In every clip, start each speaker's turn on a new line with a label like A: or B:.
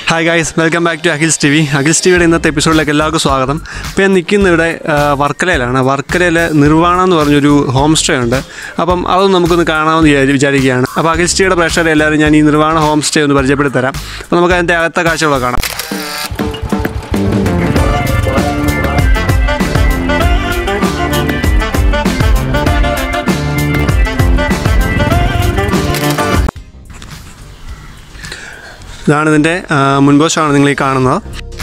A: Hi guys welcome back to Akhil's T V Akhil's ടിവിയുടെ ഇന്നത്തെ എപ്പിസോഡിലേക്ക് എല്ലാവർക്കും സ്വാഗതം ഇപ്പോൾ ഞാൻ നിൽക്കുന്ന ഇവിടെ ആ, വർക്കലയിലാണ് വർക്കലയിൽ നിർവ്വാണ എന്ന് പറഞ്ഞൊരു ഹോം സ്റ്റേ ഉണ്ട് അപ്പം അതൊന്ന് നമുക്കൊന്ന് കാണാമെന്ന് വിചാരി വിചാരിക്കുകയാണ് അപ്പോൾ അഖിൽസ് ടിവിയുടെ പ്രേക്ഷകരെ എല്ലാവരും ഞാൻ ഈ നിർവ്വാണ ഹോം സ്റ്റേ ഒന്ന് പരിചയപ്പെടുത്തി തരാം അപ്പോൾ നമുക്ക് അതിൻ്റെ അകത്തെ കാഴ്ചകളൊക്കെ കാണാം ഇതാണ് ഇതിൻ്റെ ആ, മുൻവശമാണ് നിങ്ങൾ ഈ കാണുന്നത്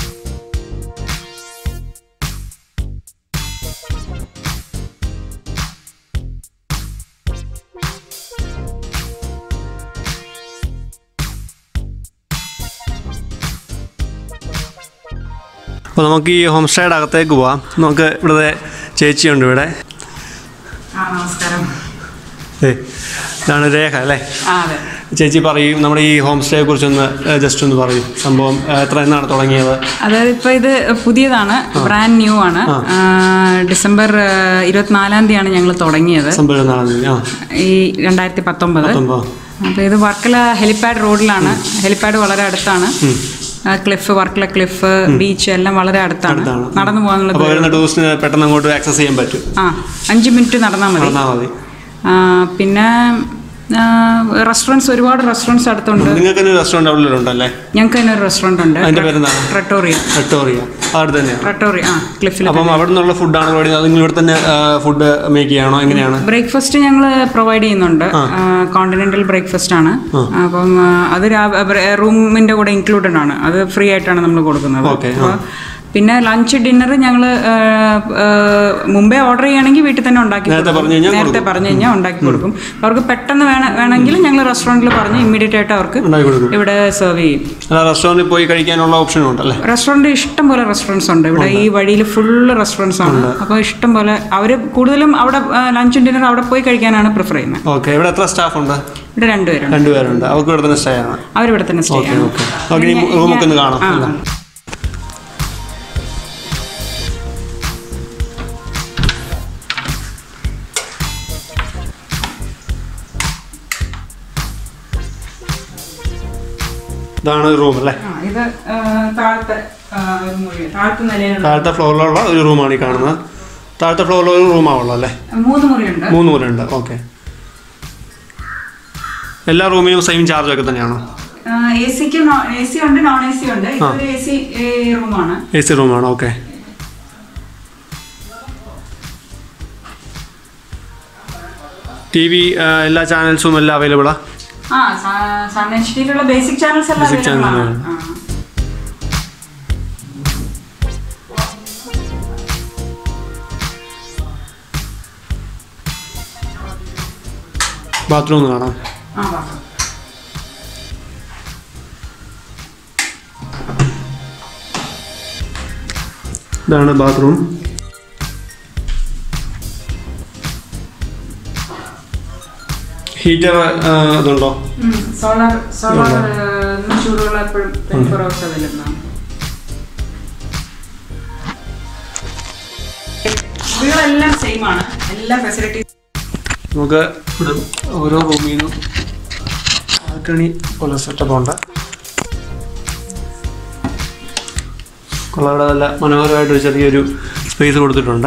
A: അപ്പോൾ നമുക്ക് ഈ ഹോം സ്റ്റേയുടെ അകത്തേക്ക് പോവാം നമുക്ക് ഇവിടുത്തെ ചേച്ചിയുണ്ട് ഇവിടെ
B: ആ നമസ്കാരം
A: ഏ ഇതാണ് രേഖ അല്ലേ
B: ആ അതെ
A: ചേച്ചി പറയും നമ്മുടെ ഈ ഹോം സ്റ്റേയെ കുറിച്ചൊന്ന് ജസ്റ്റ് ഒന്ന് പറയും സംഭവം ആ, എത്ര എന്നാണ് തുടങ്ങിയത്
B: അതായത് ഇപ്പൊ ഇത് പുതിയതാണ് ബ്രാൻഡ് ന്യൂ ആണ് ആ, ഡിസംബർ ആ, ഇരുപത്തിനാലാം തീയതിയാണ് ഞങ്ങൾ തുടങ്ങിയത്
A: സംഭവം എന്നാണ് ആ
B: ഈ രണ്ടായിരത്തി പത്തൊമ്പത്
A: സംഭവം
B: അപ്പൊ ഇത് വർക്കല ഹെലിപാഡ് റോഡിലാണ് ഹെലിപാഡ് വളരെ അടുത്താണ് ആ, ക്ലിഫ് വർക്കല ക്ലിഫ് ബീച്ച് എല്ലാം വളരെ അടുത്താണ്
A: അടുത്താണ്.
B: നടന്നു പോകാനുള്ള
A: അപ്പോൾ
B: ദൂരം.
A: വരുന്ന ടൂറിസ്റ്റിന് പെട്ടെന്ന് അങ്ങോട്ട് ആക്സസ് ചെയ്യാൻ പറ്റും
B: ആ അഞ്ച് മിനിറ്റ് നടന്നാൽ മതി
A: നടന്നാൽ മതി
B: ആ, പിന്നെ റെസ്റ്റോറൻറ്റ്സ് ഒരുപാട് റെസ്റ്റോറൻറ്റ്സ് അടുത്തുണ്ട്
A: നിങ്ങൾക്ക് തന്നെ റെസ്റ്റോറൻറ്റ് അവിടെ ഉണ്ടല്ലേ
B: ഞങ്ങൾക്ക് തന്നെ ഒരു റെസ്റ്റോറൻറ്റ് ഉണ്ട്
A: അതിൻ്റെ പേരെന്താണ്
B: ട്രട്ടോറിയ
A: വിക്ടോറിയ അവിടെ തന്നെയാണ്
B: ട്രട്ടോറിയ ആ ക്ലിഫിൽ
A: അപ്പം അവിടെ നിന്നുള്ള ഫുഡാണ് പറയുന്നത് അത് നിങ്ങൾ ഇവിടെ തന്നെ ഫുഡ് മേക്ക് ചെയ്യണോ എങ്ങനെയാണ്
B: ബ്രേക്ക്ഫാസ്റ്റ് ഞങ്ങൾ പ്രൊവൈഡ് ചെയ്യുന്നുണ്ട് കോണ്ടിനെന്റൽ ബ്രേക്ക്ഫാസ്റ്റ് ആണ് അപ്പം ആ, അത് റൂമിന്റെ കൂടെ ഇൻക്ലൂഡഡ് ആണ് അത് ഫ്രീ ആയിട്ടാണ് നമ്മൾ കൊടുക്കുന്നത്
A: Okay,
B: അപ്പൊ പിന്നെ ലഞ്ച് ഡിന്നർ ഞങ്ങൾ മുമ്പേ ഓർഡർ ചെയ്യുകയാണെങ്കിൽ വീട്ടിൽ തന്നെ ഉണ്ടാക്കി
A: നേരത്തെ
B: കൊടുക്കും.
A: പറഞ്ഞു കഴിഞ്ഞാൽ
B: നേരത്തെ പറഞ്ഞു കഴിഞ്ഞാൽ ഉണ്ടാക്കി കൊടുക്കും അവർക്ക് പെട്ടെന്ന് വേണ വേണമെങ്കിൽ ഞങ്ങൾ റെസ്റ്റോറൻറ്റിൽ പറഞ്ഞ് ഇമ്മീഡിയറ്റ് ആയിട്ട് അവർക്ക്
A: ഉണ്ടാക്കി കൊടുക്കും
B: ഇവിടെ സെർവ് ചെയ്യും
A: അല്ല റെസ്റ്റോറൻറ്റിൽ പോയി കഴിക്കാനുള്ള ഓപ്ഷനും ഉണ്ടല്ലേ
B: റെസ്റ്റോറൻറ്റ് ഇഷ്ടം പോലെ റെസ്റ്റോറൻറ്റ്സ് ഉണ്ട് ഇവിടെ ഈ വഴിയിൽ ഫുള്ള് റെസ്റ്റോറൻറ്റ്സ് ആണ് അപ്പോൾ ഇഷ്ടം പോലെ അവർ കൂടുതലും അവിടെ ലഞ്ചും ഡിന്നർ അവിടെ പോയി കഴിക്കാനാണ് പ്രിഫർ ചെയ്യുന്നത്
A: ഓക്കെ ഇവിടെ എത്ര സ്റ്റാഫ് ഉണ്ട്
B: ഇവിടെ രണ്ടുപേരുണ്ട്
A: രണ്ടുപേരുണ്ട് അവർക്ക് ഇവിടെ തന്നെ സ്റ്റേ ആണ്
B: അവരിവിടെ തന്നെ സ്റ്റേ
A: ഓക്കെ
B: ആണ്
A: ഓക്കെ ഓക്കെ ഈ റൂമൊക്കെ ഒന്ന് കാണാം
B: ആ,
A: അല്ലേ? ഇതാണ് റൂം അല്ലേ
B: ആ, ഇത് ആ, താഴത്തെ ആ, ഒരു മുറി താഴത്തെ നിലയിലുള്ള
A: താഴത്തെ ഫ്ലോറിലുള്ള ഒരു റൂമാണ് ഈ കാണുന്നത് താഴത്തെ ഫ്ലോറിൽ ഒരു റൂമാണുള്ളത് അല്ലേ
B: മൂന്ന് മുറിയുണ്ട്
A: മൂന്ന് മുറിയുണ്ട് ഓക്കെ എല്ലാ റൂമിനും സെയിം ചാർജ് ഒക്കെ തന്നെയാണോ
B: എ സിക്ക് എ സി ഉണ്ട് നോൺ എ സി ഉണ്ട് ഇതൊരു എ സി റൂമാണ്
A: എ സി റൂമാണ് ഓക്കെ ടി വി എല്ലാ ചാനൽസും എല്ലാം അവൈലബിളാ
B: ആ സൺ എച്ച് ഡിയിലുള്ള ബേസിക് ചാനൽസ് എല്ലാം
A: Basic
B: available
A: channels
B: ആണ്.
A: ആണ്.
B: ആ.
A: ബാത്റൂം കാണാം
B: ആ വാ.
A: ഇതാണ് ബാത്റൂം ഹീറ്റർ ഇതുണ്ടോ
B: സോളാർ സോളാർ ചൂടുള്ള എപ്പോഴും ട്വന്റി ഫോർ അവേഴ്സ് അവൈലബിൾ ആണ് വീടുകളെല്ലാം സെയിം ആണ് എല്ലാ ഫെസിലിറ്റീസ്
A: നമുക്ക് ഇവിടെ ഓരോ റൂമിൽ നിന്നും ബാൽക്കണി പോലെ സെറ്റപ്പ് ഉണ്ട് കൊള്ളവിടെ നല്ല മനോഹരമായിട്ടൊരു ചെറിയൊരു സ്പേസ് കൊടുത്തിട്ടുണ്ട്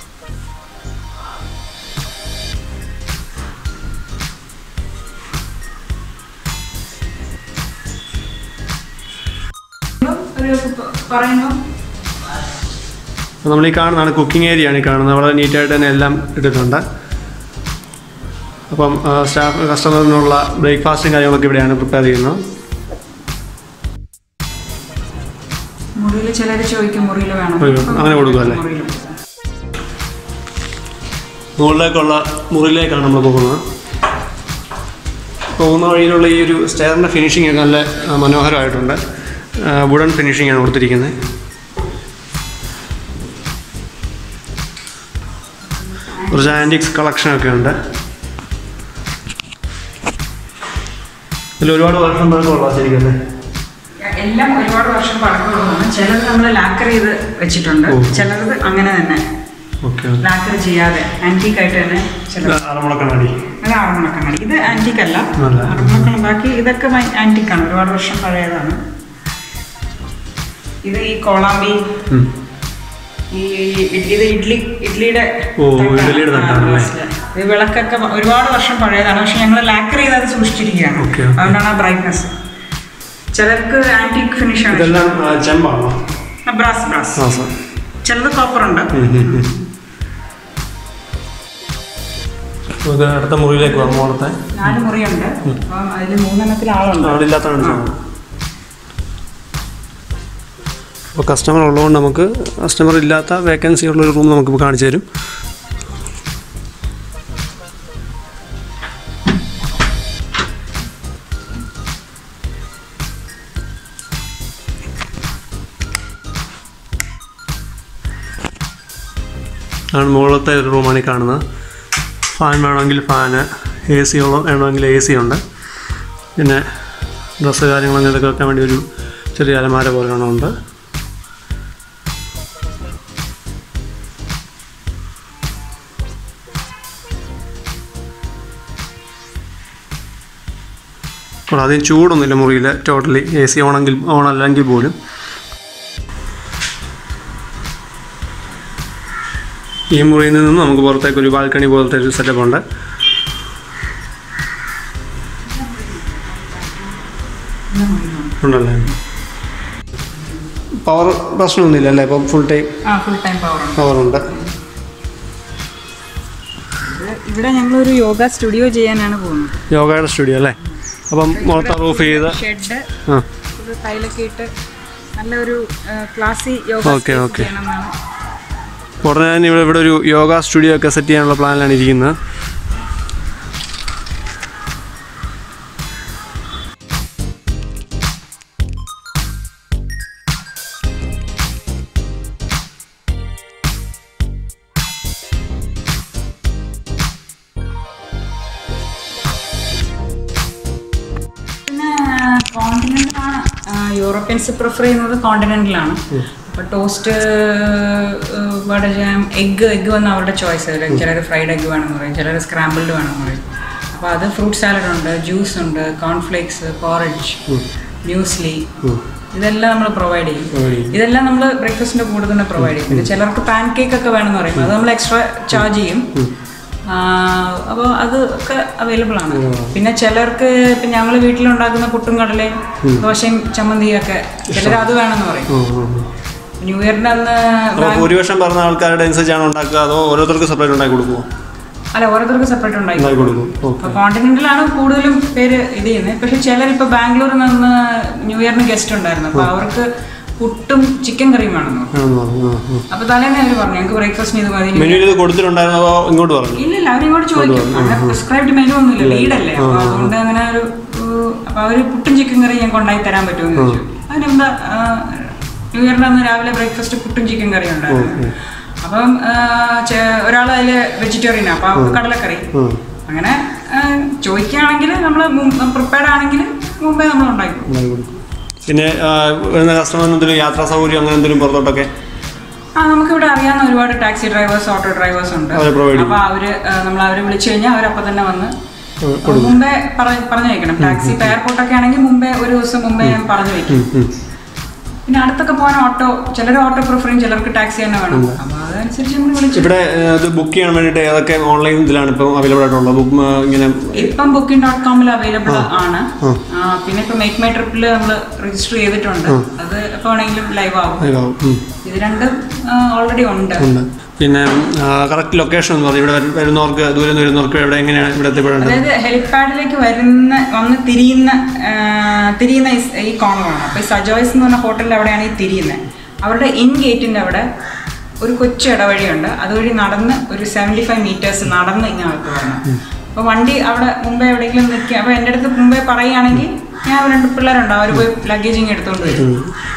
B: ഒരു പറയുമ്പോൾ
A: അപ്പോൾ നമ്മൾ ഈ കാണുന്നതാണ് കുക്കിംഗ് ഏരിയ ആണ് ഈ കാണുന്നത് വളരെ നീറ്റായിട്ട് തന്നെ എല്ലാം ഇട്ടിട്ടുണ്ട് അപ്പം സ്റ്റാഫ് കസ്റ്റമറിനുള്ള ബ്രേക്ക്ഫാസ്റ്റും കാര്യങ്ങളൊക്കെ ഇവിടെയാണ് പ്രിപ്പയർ ചെയ്യുന്നത്
B: മുറിയിൽ ചിലർ ചോദിക്കും മുറിയിൽ വേണം
A: മുറിയിൽ അങ്ങനെ കൊടുക്കും അല്ലേ?
B: മുറിയിൽ
A: മുകളിലേക്കുള്ള മുറിയിലേക്കാണ് നമ്മൾ പോകുന്നത് പോകുന്ന വഴിയിലുള്ള ഈ ഒരു സ്റ്റെയറിൻ്റെ ഫിനിഷിംഗ് ഒക്കെ നല്ല ആ, മനോഹരമായിട്ടുണ്ട് വുഡൻ ഫിനിഷിംഗ് ആണ് കൊടുത്തിരിക്കുന്നത് കുറച്ച് ആൻറ്റിക്സ് കളക്ഷനൊക്കെ ഉണ്ട് ഇതിൽ ഒരുപാട് വർഷം പഴക്കമുള്ള ശരിക്കും അല്ലേ
B: എല്ലാം ഒരുപാട് വർഷം പഴക്കമുള്ളതാണ് ചിലത് നമ്മൾ ലാക്കർ ചെയ്ത് വെച്ചിട്ടുണ്ട്
A: ഓ.
B: ചിലത് അങ്ങനെ തന്നെ
A: ഓക്കെ
B: ലാക്കർ ചെയ്യാതെ ആന്റിക് ആയിട്ട് തന്നെ ചില
A: അരമുള കണ്ണാടി
B: അത് ആറന്മുള കണ്ണാടി ഇത് ആന്റിക് അല്ല
A: അല്ല.
B: ആറന്മുള ബാക്കി ഇതൊക്കെ ആന്റിക് ആണ് ഒരുപാട് വർഷം പഴയതാണ് ഇത് ഈ കോളാമ്പി
A: ഉം.
B: ഈ ഇഡ്- ഇത് ഇഡ്ലി ഇഡ്ലിയുടെ
A: ഓ,
B: തട്ടാണ്.
A: ഇഡ്ലിയുടെ
B: ആ,
A: തട്ടാണല്ലേ?
B: മനസ്സിലായി. ഇത് വിളക്കൊക്കെ ഒരുപാട് വർഷം പഴയതാണ് പക്ഷെ ഞങ്ങൾ ലാക്കർ ചെയ്ത് അത് സൂക്ഷിച്ചിരിക്കുകയാണ്
A: ഓക്കെ, ഓക്കെ.
B: അതുകൊണ്ടാണ് ആ ബ്രൈറ്റ്നസ് ചിലർക്ക് ആന്റിക് ഫിനിഷ് ആണ്
A: ഇതെല്ലാം ആ, ചെമ്പാണോ
B: ബ്രാസ് ബ്രാസ്
A: ആ സാർ
B: ചിലത് കോപ്പർ ഉണ്ട്
A: നമുക്ക് അടുത്ത മുറിയിലേക്ക് പോകാം മോളത്തെ
B: നാല് മുറിയുണ്ട് അപ്പം അതിൽ മൂന്നെണ്ണത്തിൽ ആളുണ്ട്
A: ആളില്ലാത്ത കാണിച്ചാണ് അപ്പോൾ കസ്റ്റമർ ഉള്ളതുകൊണ്ട് നമുക്ക് കസ്റ്റമർ ഇല്ലാത്ത വേക്കൻസി ഉള്ളൊരു റൂം നമുക്ക് കാണിച്ചു തരും ആണ് മുകളിലത്തെ ഒരു റൂമാണ് ഈ കാണുന്നത് ഫാൻ വേണമെങ്കിൽ ഫാന് എ സി ഉള്ള വേണമെങ്കിൽ എ സി ഉണ്ട് പിന്നെ ഡ്രസ്സ് കാര്യങ്ങൾ അങ്ങനെയൊക്കെ വെക്കാൻ വേണ്ടി ഒരു ചെറിയ അലമാര പോലെ ഉണ്ട് അപ്പോൾ അധികം ചൂടൊന്നുമില്ല മുറിയിൽ ടോട്ടലി എ സി ഓണെങ്കിൽ ഓൺ അല്ലെങ്കിൽ പോലും ഈ മുറിയിൽ നിന്നും നമുക്ക് പുറത്തേക്ക് ഒരു ബാൽക്കണി പോലത്തെ ഒരു സെറ്റപ്പ് ഉണ്ട് ഉണ്ടല്ലേ പവർ പ്രശ്നമൊന്നുമില്ല അല്ലേ ഇപ്പം ഫുൾ ടൈം
B: ആ ഫുൾ ടൈം പവർ ഉണ്ട്
A: പവർ ഉണ്ട്
B: ഇത് ഇവിടെ ഞങ്ങളൊരു യോഗ സ്റ്റുഡിയോ ചെയ്യാനാണ് പോകുന്നത്
A: യോഗയുടെ സ്റ്റുഡിയോ അല്ലേ അപ്പം മൊത്തം റൂഫ് ചെയ്ത്
B: ഷെഡ്
A: ആ
B: ഇത് ടൈലൊക്കെ ഇട്ട് നല്ലൊരു ക്ലാസ്സി യോഗ
A: ഓക്കെ,
B: space
A: ഓക്കെ.
B: ചെയ്യണമെന്നാണ്
A: ഉടനെ തന്നെ ഇവിടെ ഇവിടെ ഒരു യോഗ സ്റ്റുഡിയോ ഒക്കെ സെറ്റ് ചെയ്യാനുള്ള പ്ലാനിലാണ് ഇരിക്കുന്നത്
B: പിന്നെ കോണ്ടിനെന്റലാണ് യൂറോപ്യൻസ് പ്രിഫർ ചെയ്യുന്നത് കോണ്ടിനെന്റലാണ് അപ്പോൾ toast vada jam egg egg വന്ന് അവരുടെ ചോയ്സ് ചിലർ ഫ്രൈഡ് എഗ്ഗ് വേണമെന്ന് പറയും ചിലർ സ്ക്രാമ്പിൾഡ് വേണമെന്ന് പറയും അപ്പോൾ അത് ഫ്രൂട്ട് സാലഡ് ഉണ്ട് ജ്യൂസ് ഉണ്ട് കോൺഫ്ലേക്സ് പോറേജ് മ്യൂസ്ലി ഇതെല്ലാം നമ്മൾ പ്രൊവൈഡ് ചെയ്യും
A: Provide ചെയ്യും.
B: ഇതെല്ലാം നമ്മൾ ബ്രേക്ക്ഫാസ്റ്റിന്റെ കൂടെ തന്നെ പ്രൊവൈഡ് ചെയ്യും പിന്നെ ചിലർക്ക് പാൻ കേക്ക് ഒക്കെ വേണമെന്ന് പറയും അത് നമ്മൾ എക്സ്ട്രാ ചാർജ് ചെയ്യും അപ്പോൾ അത് ഒക്കെ അവൈലബിൾ ആണ് പിന്നെ ചിലർക്ക് ഇപ്പം ഞങ്ങൾ വീട്ടിലുണ്ടാക്കുന്ന പുട്ടും കടലയും ദോശയും ചമ്മന്തിയും ഒക്കെ ചിലർ അത് വേണമെന്ന് പറയും ന്യൂ ഇയറിന്റെ അന്ന്
A: അപ്പോൾ ഭൂരിപക്ഷം പറഞ്ഞ ആൾക്കാരുടെ അനുസരിച്ചാണ് ഉണ്ടാക്കുക അതോ ഓരോരുത്തർക്ക് സെപ്പറേറ്റ് ഉണ്ടാക്കി കൊടുക്കുമോ
B: അല്ല ഓരോരുത്തർക്ക് സെപ്പറേറ്റ് ഉണ്ടായി
A: ഉണ്ടാക്കി കൊടുക്കും ഓക്കെ
B: അപ്പോൾ കോണ്ടിനെന്റിലാണ് കൂടുതലും പേര് ഇത് ചെയ്യുന്നത് പക്ഷെ ചിലർ ഇപ്പോൾ ബാംഗ്ലൂരിൽ നിന്ന് ന്യൂ ഇയറിന് ഗസ്റ്റ് ഉണ്ടായിരുന്നു അപ്പോൾ അവർക്ക് പുട്ടും ചിക്കൻ കറിയും വേണമെന്ന് പറഞ്ഞു അപ്പോൾ തലേന്ന് അവർ പറഞ്ഞു ഞങ്ങൾക്ക് ബ്രേക്ക്ഫാസ്റ്റിന് ഇത് മതി
A: മെനുവിൽ ഇത് കൊടുത്തിട്ടുണ്ടായിരുന്നോ അതോ ഇങ്ങോട്ട് പറഞ്ഞു
B: ഇല്ല ഇല്ല അവരിങ്ങോട്ട് ചോദിക്കും അങ്ങനെ പ്രിസ്ക്രൈബ്ഡ് മെനു ഒന്നുമില്ല ലീഡല്ലേ അപ്പൊ അതുകൊണ്ട് അങ്ങനെ ഒരു ഏഹ്, അപ്പൊ അവര് പുട്ടും ചിക്കൻ കറി ഞാൻ കൊണ്ടായി തരാൻ പറ്റുമെന്ന് ചോദിച്ചു അതിനെന്താ ആഹ്, ന്യൂ ഇയറിന്റെ അന്ന് രാവിലെ ബ്രേക്ക്ഫാസ്റ്റ് പുട്ടും ചിക്കൻ കറി ഉണ്ടായിരുന്നു അപ്പം ആഹ്, ചെ- ഒരാൾ അതില് വെജിറ്റേറിയനാണ് അപ്പൊ അവർക്ക് കടലക്കറി അങ്ങനെ ആഹ്, ചോദിക്കുകയാണെങ്കിൽ നമ്മൾ പ്രിപ്പയർഡ് ആണെങ്കിൽ മുമ്പേ നമ്മൾ ഉണ്ടാക്കി കൊടുക്കും.
A: ഉണ്ടാക്കി കൊടുക്കും പിന്നെ ആ, വരുന്ന കസ്റ്റമറിന് എന്തെങ്കിലും യാത്രാ സൗകര്യം അങ്ങനെ എന്തെങ്കിലും പുറത്തോട്ടൊക്കെ
B: ആ നമുക്കിവിടെ അറിയാവുന്ന ഒരുപാട് ടാക്സി ഡ്രൈവേഴ്സ് ഓട്ടോ ഡ്രൈവേഴ്സ് ഉണ്ട്
A: അവരെ provide ചെയ്യും.
B: അപ്പൊ അവര് നമ്മൾ അവരെ വിളിച്ചു കഴിഞ്ഞാൽ അവരപ്പം തന്നെ വന്ന് മുമ്പേ പറ- പറഞ്ഞു വെക്കണം ടാക്സി ഇപ്പൊ എയർപോർട്ടൊക്കെ ആണെങ്കിൽ മുമ്പേ ഒരു ദിവസം മുമ്പേ ഞാൻ പറഞ്ഞു വെക്കും പിന്നെ അടുത്തൊക്കെ പോകാൻ ഓട്ടോ ചിലർ ഓട്ടോ പ്രിഫർ ചെയ്യും ചിലർക്ക് ടാക്സി തന്നെ വേണം അപ്പൊ അതനുസരിച്ച് നമ്മൾ വിളിച്ചു
A: ഇവിടെ ഏ, ഇത് ബുക്ക് ചെയ്യാൻ വേണ്ടിയിട്ട് ഏതൊക്കെ ഓൺലൈൻ ഇതിലാണ് ഇപ്പം അവൈലബിൾ ആയിട്ടുള്ളത് ബുക്ക് ആ, ഇങ്ങനെ
B: ഇപ്പം ബുക്കിംഗ് ഡോട്ട് കോമിൽ അവൈലബിൾ ആണ് ആ, പിന്നെ ഇപ്പൊ മേക്ക് മൈ ട്രിപ്പിൽ നമ്മൾ രജിസ്റ്റർ ചെയ്തിട്ടുണ്ട് അത് എപ്പോ വേണമെങ്കിലും ലൈവ് ആകും
A: ഇതാവും. ഉം.
B: ഇത് രണ്ടും ഓൾറെഡി ഉണ്ട്
A: ഉണ്ട് പിന്നെ കറക്റ്റ് ലൊക്കേഷൻ എന്ന് പറഞ്ഞു ഇവിടെ വരു- വരുന്നവർക്ക് ദൂരെ നിന്ന് വരുന്നവർക്ക് ഇവിടെ എങ്ങനെയാണ് ഇവിടെ എത്തിപ്പെടേണ്ടത്
B: അതായത് ഹെലിപ്പാഡിലേക്ക് വരുന്ന വന്ന് തിരിയുന്ന ആ, തിരിയുന്ന ഈ സ് ഈ കോണറാണ് അപ്പോൾ ഈ സജോയ്സ് എന്ന് പറഞ്ഞ ഹോട്ടലിൽ അവിടെയാണ് ഈ തിരിയുന്നത് അവരുടെ ഇൻ ഗേറ്റിൻ്റെ അവിടെ ഒരു കൊച്ചു ഇടവഴിയുണ്ട് അതുവഴി നടന്ന് ഒരു സെവൻറ്റി ഫൈവ് മീറ്റേഴ്സ് നടന്ന് ഇങ്ങനെ അകത്ത് വരണം അപ്പോൾ വണ്ടി അവിടെ മുമ്പേ എവിടെയെങ്കിലും നിൽക്കുക അപ്പോൾ എൻ്റെ അടുത്ത് മുമ്പേ പറയുകയാണെങ്കിൽ ഞാൻ രണ്ട് പിള്ളേരുണ്ട് അവർ പോയി ലഗേജ് ഇങ്ങനെ എടുത്തുകൊണ്ട് വരും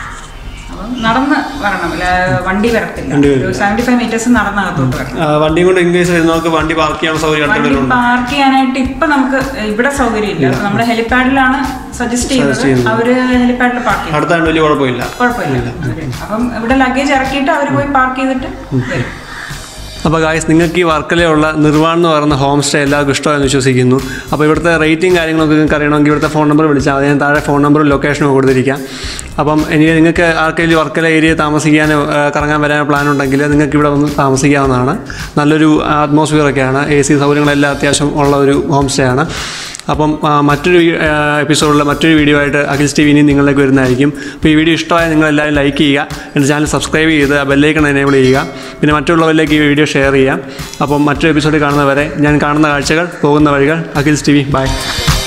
B: അപ്പം നടന്ന് വരണം ല- വണ്ടി വരത്തില്ല
A: വണ്ടി
B: ഒരു സെവൻറ്റി ഫൈവ് മീറ്റേഴ്സ് നടന്ന് അകത്തോട്ട് വരണം
A: ആ, വണ്ടിയും കൊണ്ട് ഇൻകേസ് വരുന്നവർക്ക് വണ്ടി പാർക്ക് ചെയ്യാനുള്ള സൗകര്യം
B: വണ്ടി
A: അടുത്തുള്ളവരുണ്ട്
B: പാർക്ക് ചെയ്യാനായിട്ട് ഇപ്പൊ നമുക്ക് ഇവിടെ സൗകര്യം ഇല്ല അപ്പൊ നമ്മുടെ ഹെലിപ്പാഡിലാണ് സജസ്റ്റ് ചെയ്യുന്നത്
A: ചെയ്യുന്നത്.
B: അവര് ഹെലിപ്പാഡിൽ പാർക്ക് ചെയ്യും
A: അടുത്താണ്ട് വലിയ കുഴപ്പമില്ല
B: കുഴപ്പമില്ല അവര്. അപ്പം ഇവിടെ ലഗേജ് ഇറക്കിയിട്ട് അവര് പോയി പാർക്ക് ചെയ്തിട്ട് വരും
A: അപ്പോൾ ഗായ്സ് നിങ്ങൾക്ക് ഈ വർക്കലയുള്ള നിർവാൺ എന്ന് പറയുന്ന ഹോം സ്റ്റേ എല്ലാവർക്കും ഇഷ്ടമായെന്ന് വിശ്വസിക്കുന്നു അപ്പോൾ ഇവിടുത്തെ റേറ്റിംഗ് കാര്യങ്ങളൊക്കെ നിങ്ങൾക്ക് അറിയണമെങ്കിൽ ഇവിടുത്തെ ഫോൺ നമ്പർ വിളിച്ചാൽ മതി ഞാൻ താഴെ ഫോൺ നമ്പറും ലൊക്കേഷനും കൊടുത്തിരിക്കാം അപ്പം ഇനി നിങ്ങൾക്ക് ആർക്കെങ്കിലും വർക്കല ഏരിയ താമസിക്കാനോ ആ, കറങ്ങാൻ വരാനോ പ്ലാൻ ഉണ്ടെങ്കിൽ നിങ്ങൾക്ക് ഇവിടെ വന്ന് താമസിക്കാവുന്നതാണ് നല്ലൊരു atmosphere ഒക്കെയാണ് എ സി സൗകര്യങ്ങളെല്ലാം അത്യാവശ്യം ഉള്ള ഒരു ഹോം സ്റ്റേ ആണ് അപ്പം ആ, മറ്റൊരു എപ്പിസോഡിൽ മറ്റൊരു വീഡിയോ ആയിട്ട് അഖിൽസ് ടി വി ഇനി നിങ്ങളിലേക്ക് വരുന്നതായിരിക്കും അപ്പോൾ ഈ വീഡിയോ ഇഷ്ടമായ നിങ്ങളെല്ലാവരും ലൈക്ക് ചെയ്യുക എൻ്റെ ചാനൽ സബ്സ്ക്രൈബ് ചെയ്ത് ആ ബെല്ലൈക്കൺ എനേബിൾ ചെയ്യുക പിന്നെ മറ്റുള്ളവരിലേക്ക് ഈ വീഡിയോ ഷെയർ ചെയ്യാം അപ്പം മറ്റൊരു എപ്പിസോഡിൽ കാണുന്നവരെ ഞാൻ കാണുന്ന കാഴ്ചകൾ പോകുന്ന വഴികൾ അഖിൽസ് ടി വി ബൈ